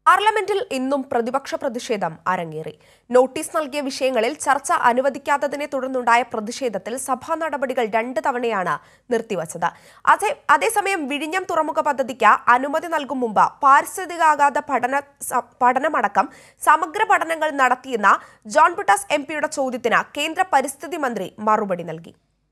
പാർലമെന്റിൽ ഇന്നും പ്രതിപക്ഷ പ്രതിഷേധം അരങ്ങേറി നോട്ടീസ് നൽകിയ വിഷയങ്ങളിൽ ചർച്ച അനുവദിക്കാത്തതിനെ തുടർന്നുണ്ടായ പ്രതിഷേധത്തിൽ സഭാ നടപടികൾ രണ്ട് തവണയാണ് നിർത്തിവച്ചത് അതേ അതേസമയം വിഴിഞ്ഞം തുറമുഖ പദ്ധതിക്ക് അനുമതി നൽകും മുമ്പ് പാരിസ്ഥിതികാഘാത പഠന സ- പഠനമടക്കം സമഗ്ര പഠനങ്ങൾ നടത്തിയെന്ന ജോൺ ബിട്ടാസ് എം പിയുടെ ചോദ്യത്തിന് കേന്ദ്ര പരിസ്ഥിതി മന്ത്രി മറുപടി നൽകി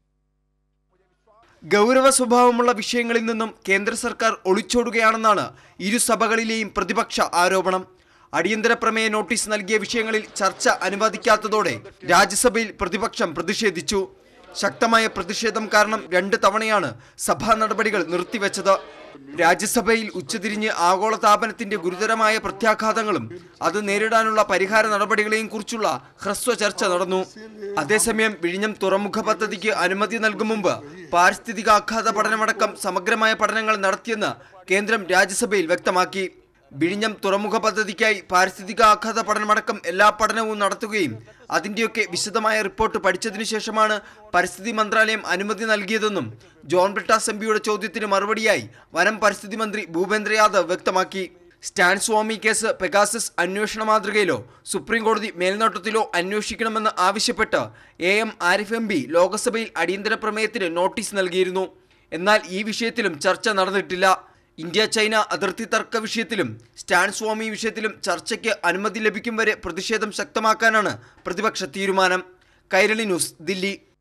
ഗൗരവ സ്വഭാവമുള്ള വിഷയങ്ങളിൽ നിന്നും കേന്ദ്ര സർക്കാർ ഒളിച്ചോടുകയാണെന്നാണ് ഇരു സഭകളിലെയും പ്രതിപക്ഷ ആരോപണം അടിയന്തര പ്രമേയ നോട്ടീസ് നൽകിയ വിഷയങ്ങളിൽ ചർച്ച അനുവദിക്കാത്തതോടെ രാജ്യസഭയിൽ പ്രതിപക്ഷം പ്രതിഷേധിച്ചു ശക്തമായ പ്രതിഷേധം കാരണം രണ്ട് തവണയാണ് സഭാ നടപടികൾ നിർത്തിവെച്ചത് രാജ്യസഭയിൽ ഉച്ചതിരിഞ്ഞ് ആഗോളതാപനത്തിന്റെ ഗുരുതരമായ പ്രത്യാഘാതങ്ങളും അത് നേരിടാനുള്ള പരിഹാര നടപടികളെയും കുറിച്ചുള്ള ഹ്രസ്വ ചർച്ച നടന്നു അതേസമയം വിഴിഞ്ഞം തുറമുഖ പദ്ധതിക്ക് അനുമതി നൽകും മുമ്പ് പാരിസ്ഥിതികാഘാത പഠനമടക്കം സമഗ്രമായ പഠനങ്ങൾ നടത്തിയെന്ന് കേന്ദ്രം രാജ്യസഭയിൽ വ്യക്തമാക്കി വിഴിഞ്ഞം തുറമുഖ പദ്ധതിക്കായി പാരിസ്ഥിതികാഘാത പഠനമടക്കം എല്ലാ പഠനവും നടത്തുകയും അതിന്റെയൊക്കെ വിശദമായ റിപ്പോർട്ട് പഠിച്ചതിനു ശേഷമാണ് പരിസ്ഥിതി മന്ത്രാലയം അനുമതി നൽകിയതെന്നും ജോൺ ബ്രിട്ടാസ് എം പിയുടെ ചോദ്യത്തിന് മറുപടിയായി വനം പരിസ്ഥിതി മന്ത്രി ഭൂപേന്ദ്ര യാദവ് വ്യക്തമാക്കി സ്റ്റാൻ സ്വാമി കേസ് പെഗാസസ് അന്വേഷണ മാതൃകയിലോ സുപ്രീം കോടതി മേൽനോട്ടത്തിലോ അന്വേഷിക്കണമെന്ന് ആവശ്യപ്പെട്ട് A M Arif M P ലോക്സഭയിൽ അടിയന്തര പ്രമേയത്തിന് നോട്ടീസ് നൽകിയിരുന്നു എന്നാൽ ഈ വിഷയത്തിലും ചർച്ച നടന്നിട്ടില്ല ഇന്ത്യ ചൈന അതിർത്തി തർക്ക വിഷയത്തിലും സ്റ്റാൻ സ്വാമി വിഷയത്തിലും ചർച്ചയ്ക്ക് അനുമതി ലഭിക്കും വരെ പ്രതിഷേധം ശക്തമാക്കാനാണ് പ്രതിപക്ഷ തീരുമാനം കൈരളി ന്യൂസ് ദില്ലി